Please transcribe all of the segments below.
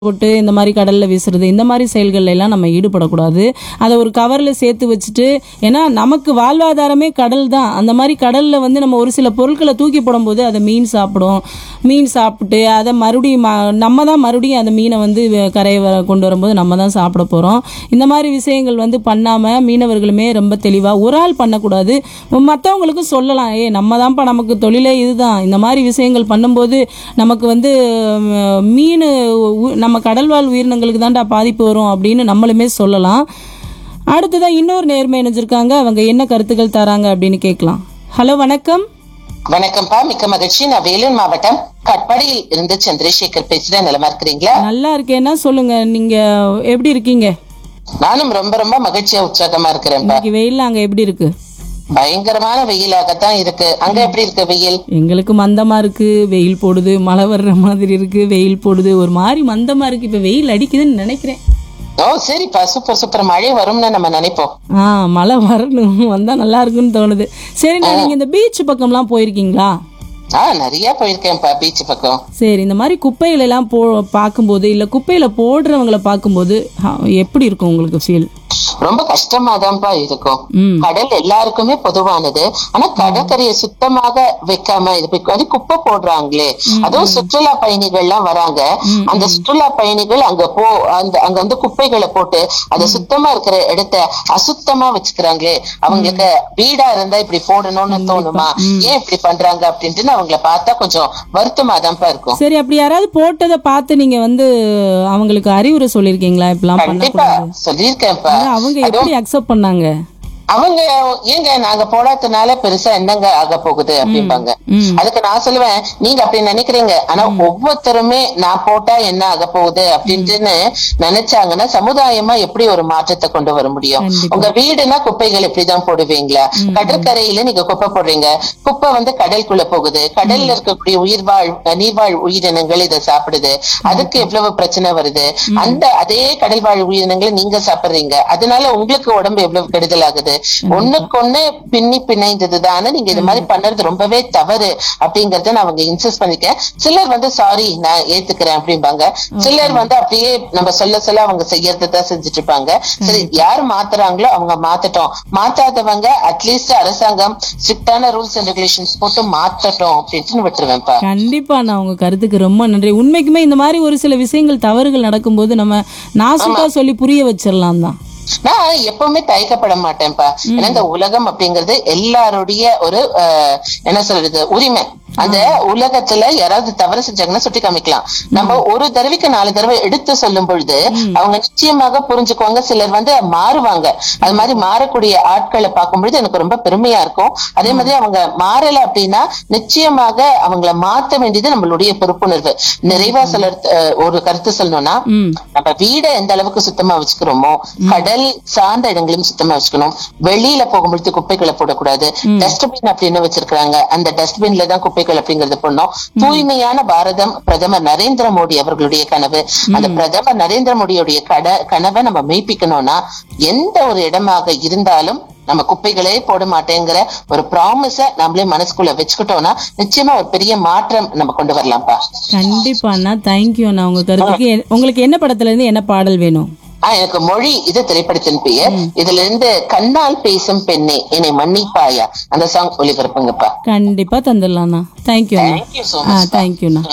போட்டு இந்த மாதிரி கடல்ல வீசுறது இந்த மாதிரி செயல்கள்ல எல்லாம் நம்ம ஈடுபடக்கூடாது அதை ஒரு கவர்ல சேர்த்து வச்சுட்டு ஏன்னா நமக்கு வாழ்வாதாரமே கடல் தான் அந்த மாதிரி கடல்ல வந்து நம்ம ஒரு சில பொருட்களை தூக்கி போடும்போது அதை மீன் சாப்பிடும் மீன் சாப்பிட்டு அதை மறுபடியும் ம- நம்ம தான் மறுபடியும் அந்த மீனை வந்து வ- கரையை வ- கொண்டு வரும்போது நம்ம தான் சாப்பிட போறோம் இந்த மாதிரி விஷயங்கள் வந்து பண்ணாம மீனவர்களுமே ரொம்ப தெளிவா ஒரு ஆள் பண்ணக்கூடாது மற்றவங்களுக்கும் சொல்லலாம் ஏ நம்ம தான்ப்பா நமக்கு தொழிலே இதுதான் இந்த மாதிரி விஷயங்கள் பண்ணும்போது நமக்கு வந்து ம், மீன் உ- நம்ம கடல்வாழ் உயிரினங்களுக்கு தான்டா பாதிப்பு வரும் அப்படின்னு நம்மளுமே சொல்லலாம் அடுத்ததான் இன்னொரு நேர்மை இணைஞ்சிருக்காங்க அவங்க என்ன கருத்துக்கள் தராங்க அப்படின்னு கேட்கலாம் ஹலோ வணக்கம் வணக்கம்ப்பா மிக்க மகிழ்ச்சி நான் வேலூர் மாவட்டம் கட்பாடியில் இருந்து சந்திரசேகர் பேசுறேன் நலமா இருக்கிறீங்களா நல்லா இருக்கேன்னா சொல்லுங்க நீங்க எப்படி இருக்கீங்க நானும் ரொம்ப ரொம்ப மகிழ்ச்சியா உற்சாகமா இருக்கிறேன்ப்பா இன்னைக்கு வெயில் அங்க எப்படி இருக்கு பயங்கரமான வெயிலாகத்தான் இருக்கு அங்க எப்படி இருக்கு வெயில் எங்களுக்கு மந்தமா இருக்கு வெயில் போடுது மழை வர்ற மாதிரி இருக்கு வெயில் போடுது ஒரு மாதிரி மந்தமா இருக்கு இப்ப வெயில் அடிக்குதுன்னு நினைக்கிறேன் ஓ சரிப்பா சூப்பர் சூப்பர் மழை வரும்னு நம்ம நினைப்போம் ஆ மழை வரணும் வந்தா நல்லா இருக்குன்னு தோணுது சரி நான் நீங்க இந்த பீச் பக்கம்லாம் போயிருக்கீங்களா ஆ நிறைய போயிருக்கேன்ப்பா பீச் பக்கம் சரி இந்த மாதிரி குப்பைகளை எல்லாம் போ பார்க்கும்போது இல்ல குப்பையில போடுறவங்கள பார்க்கும்போது ஆ, எப்படி இருக்கும் உங்களுக்கு ஃபீல் ரொம்ப கஷ்டமாதான்ப்பா இருக்கும் ம் கடல் எல்லாருக்குமே பொதுவானது ஆனா கடற்கரையை சுத்தமாக வைக்காம இது இப்ப வந்து குப்பை போடுறாங்களே அதுவும் சுற்றுலா பயணிகள் எல்லாம் வராங்க அந்த சுற்றுலா பயணிகள் அங்க போ அந்த அங்க வந்து குப்பைகளை போட்டு அதை சுத்தமா இருக்கிற இடத்த அசுத்தமா வச்சுக்கிறாங்களே அவங்களுக்கு வீடா இருந்தா இப்படி போடணும்னு தோணுமா ஏன் இப்படி பண்றாங்க அப்படின்ட்டு அவங்கள பார்த்தா கொஞ்சம் வருத்தமா தான்ப்பா இருக்கும் சரி அப்படி யாராவது போட்டதை பார்த்து நீங்க வந்து அவங்களுக்கு அறிவுரை சொல்லியிருக்கீங்களா இப்படிலாம் கண்டிப்பா பண்ணக்கூடாது சொல்லியிருக்கேன்ப்பா ஆனா அவங்க எப்படி அக்செப்ட் பண்ணாங்க அவங்க ஏங்க நாங்க போடாதனால பெருசா என்னங்க ஆக போகுது அப்படிம்பாங்க ம் அதுக்கு நான் சொல்லுவேன் நீங்க அப்படி நினைக்கிறீங்க ஆனா ஒவ்வொருத்தருமே நான் போட்டா என்ன ஆக போகுது அப்படின்ட்டுன்னு நினைச்சாங்கன்னா சமுதாயமா எப்படி ஒரு மாற்றத்தை கொண்டு வர முடியும் கண்டிப்பா. உங்க வீடுனா குப்பைகள் இப்படிதான் போடுவீங்களா கடற்கரையில நீங்க குப்பை போடுறீங்க குப்பை வந்து கடலுக்குள்ள போகுது கடல்ல இருக்கக்கூடிய உயிர்வாழ் நீர்வாழ் உயிரினங்கள் இதை சாப்பிடுது அதுக்கு எவ்வளவு பிரச்சனை வருது அந்த அதே கடல் வாழ் உயிரினங்களை நீங்க சாப்பிடுறீங்க அதனால உங்களுக்கு உடம்பு எவ்வளவு கெடுதல் ஆகுது ஒண்ணுக்கு ஒண்ணு பின்னி பிணைந்ததுதான் ஆனா நீங்க இது மாதிரி பண்றது ரொம்பவே தவறு அப்படிங்கறத நான் அவங்க இன்சிஸ்ட் பண்ணிருக்கேன் சிலர் வந்து சாரி நான் ஏத்துக்கிறேன் அப்படிம்பாங்க சிலர் வந்து அப்படியே நம்ம சொல்ல சொல்ல அவங்க செய்யறதுதான் செஞ்சுட்டு இருப்பாங்க சரி யார் மாத்துறாங்களோ அவங்க மாத்தட்டும் மாத்தாதவங்க அட்லீஸ்ட் அரசாங்கம் ஸ்ட்ரிக்டான ரூல்ஸ் அண்ட் ரெகுலேஷன்ஸ் போட்டு மாத்தட்டும் அப்படின்ட்டு விட்டுருவேன்ப்பா கண்டிப்பா நான் உங்க கருத்துக்கு ரொம்ப நன்றி உண்மைக்குமே இந்த மாதிரி ஒரு சில விஷயங்கள் தவறுகள் நடக்கும்போது நம்ம நாசுக்கா சொல்லி புரிய வச்சிடலாம் தான் நான் எப்பவுமே தயக்கப்பட மாட்டேன்ப்பா ஏன்னா இந்த உலகம் அப்படிங்கிறது எல்லாருடைய ஒரு அஹ், என்ன சொல்றது உரிமை அந்த உலகத்துல யாராவது தவறு செஞ்சாங்கன்னா சுட்டி காமிக்கலாம் நம்ம ஒரு தடவைக்கு நாலு தடவை எடுத்து சொல்லும் பொழுது அவங்க நிச்சயமாக புரிஞ்சுக்குவாங்க சிலர் வந்து மாறுவாங்க அது மாதிரி மாறக்கூடிய ஆட்களை பார்க்கும் பொழுது எனக்கு ரொம்ப பெருமையா இருக்கும் அதே மாதிரி அவங்க மாறல அப்படின்னா நிச்சயமாக அவங்கள மாத்த வேண்டியது நம்மளுடைய பொறுப்புணர்வு நிறைவா சிலர் அஹ், ஒரு கருத்து சொல்லணும்னா ம் நம்ம வீடை எந்த அளவுக்கு சுத்தமா வச்சுக்கிறோமோ கடல் சார்ந்த இடங்களையும் சுத்தமா வச்சுக்கணும் வெளியில போகும்பொழுது குப்பைகளை போடக்கூடாது டஸ்ட்பின் அப்படின்னு வச்சிருக்காங்க அந்த டஸ்ட்பின்ல தான் குப்பைகள் அப்படிங்கறது போடணும் தூய்மையான பாரதம் பிரதமர் நரேந்திர மோடி அவர்களுடைய கனவு அந்த பிரதமர் நரேந்திர மோடியுடைய கட கனவை நம்ம மெய்ப்பிக்கணும்னா எந்த ஒரு இடமாக இருந்தாலும் நம்ம குப்பைகளே போட மாட்டேங்கிற ஒரு ப்ராமிஸ நம்மளே மனசுக்குள்ள வச்சுக்கிட்டோம்னா நிச்சயமா ஒரு பெரிய மாற்றம் நம்ம கொண்டு வரலாம்ப்பா கண்டிப்பா அண்ணா தேங்க்யூ அண்ணா உங்க கருத்துக்கு எ- உங்களுக்கு என்ன படத்துல இருந்து என்ன பாடல் வேணும் ஆஹ் எனக்கு மொழி இது திரைப்படத்தின் பெயர் இதுல இருந்து கண்ணால் பேசும் பெண்ணே என்னை மன்னிப்பாயா அந்த சாங் ஒளிபரப்புங்கப்பா கண்டிப்பா தந்துடலாம்ண்ணா தேங்க்யூ அண்ணா தேங்க்யூ சோ ஆ மச் தேங்க்யூண்ணா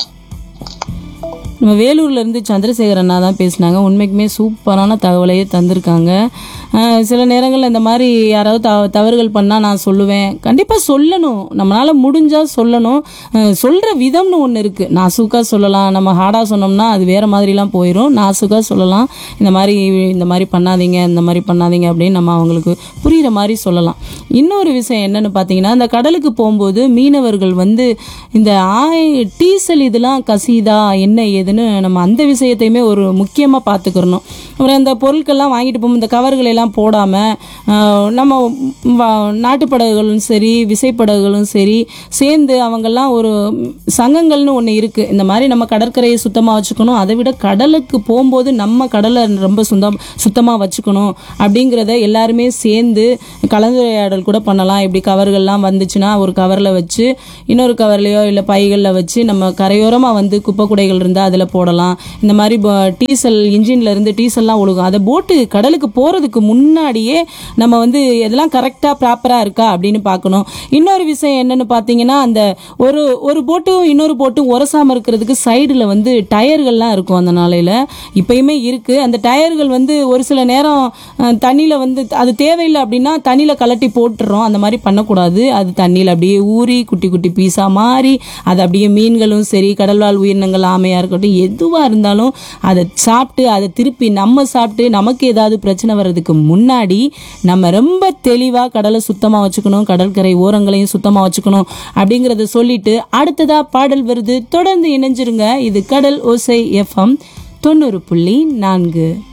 நம்ம வேலூர்ல இருந்து சந்திரசேகர் அண்ணா தான் பேசினாங்க உண்மைக்குமே சூப்பரான தகவலையே தந்திருக்காங்க ஆ, சில நேரங்களில் இந்த மாதிரி யாராவது த தவறுகள் பண்ணால் நான் சொல்லுவேன் கண்டிப்பாக சொல்லணும் நம்மளால் முடிஞ்சால் சொல்லணும் சொல்கிற விதம்னு ஒன்று இருக்குது நாசுக்காக சொல்லலாம் நம்ம ஹார்டாக சொன்னோம்னா அது வேறு மாதிரிலாம் போயிடும் நாசுக்காக சொல்லலாம் இந்த மாதிரி இந்த மாதிரி பண்ணாதீங்க இந்த மாதிரி பண்ணாதீங்க அப்படின்னு நம்ம அவங்களுக்கு புரிகிற மாதிரி சொல்லலாம் இன்னொரு விஷயம் என்னன்னு பார்த்தீங்கன்னா இந்த கடலுக்கு போகும்போது மீனவர்கள் வந்து இந்த ஆய் டீசல் இதெல்லாம் கசிதா என்ன ஏதுன்னு நம்ம அந்த விஷயத்தையுமே ஒரு முக்கியமாக பார்த்துக்கிறணும் அப்புறம் இந்த பொருட்கள்லாம் வாங்கிட்டு போகும்போது இந்த கவர்கள் எல்லாம் போடாமல் நம்ம வ- நாட்டுப்படகுகளும் சரி விசைப்படகுகளும் சரி சேர்ந்து அவங்கெல்லாம் ஒரு சங்கங்கள்னு ஒன்று இருக்குது இந்த மாதிரி நம்ம கடற்கரையை சுத்தமாக வச்சுக்கணும் அதை விட கடலுக்கு போகும்போது நம்ம கடலை ரொம்ப சுத்தம் சுத்தமாக வச்சுக்கணும் அப்படிங்கிறத எல்லாருமே சேர்ந்து கலந்துரையாடல் கூட பண்ணலாம் இப்படி கவர்கள்லாம் வந்துச்சுன்னா ஒரு கவரில் வச்சு இன்னொரு கவர்லையோ இல்லை பைகளில் வச்சு நம்ம கரையோரமாக வந்து குப்பை குடைகள் இருந்தால் அதில் அதில் போடலாம் இந்த மாதிரி ப- டீசல் இன்ஜின்ல இருந்து டீசல்லாம் ஒழுகும் அதை போட்டு கடலுக்கு போகிறதுக்கு முன்னாடியே நம்ம வந்து இதெல்லாம் கரெக்டாக ப்ராப்பராக இருக்கா அப்படின்னு பார்க்கணும் இன்னொரு விஷயம் என்னன்னு பார்த்தீங்கன்னா அந்த ஒரு ஒரு போட்டும் இன்னொரு போட்டும் உரசாமல் இருக்கிறதுக்கு சைடில் வந்து டயர்கள்லாம் இருக்கும் அந்த நாளையில் இப்பயுமே இருக்குது அந்த டயர்கள் வந்து ஒரு சில நேரம் தண்ணியில் வந்து அது தேவையில்லை அப்படின்னா தண்ணியில் கலட்டி போட்டுறோம் அந்த மாதிரி பண்ணக்கூடாது அது தண்ணியில் அப்படியே ஊறி குட்டி குட்டி பீஸாக மாறி அது அப்படியே மீன்களும் சரி கடல்வாழ் உயிரினங்கள் ஆமையாக இருக்கட்டும் எதுவாக இருந்தாலும் அதை சாப்பிட்டு அதை திருப்பி நம்ம சாப்பிட்டு நமக்கு ஏதாவது பிரச்சனை வர்றதுக்கு முன்னாடி நம்ம ரொம்ப தெளிவாக கடலை சுத்தமாக வச்சுக்கணும் கடற்கரை ஓரங்களையும் சுத்தமாக வச்சுக்கணும் அப்படிங்கிறத சொல்லிட்டு அடுத்ததா பாடல் வருது தொடர்ந்து இணைஞ்சிருங்க இது கடல் ஓசை எஃப்எம் தொண்ணூறு புள்ளி நான்கு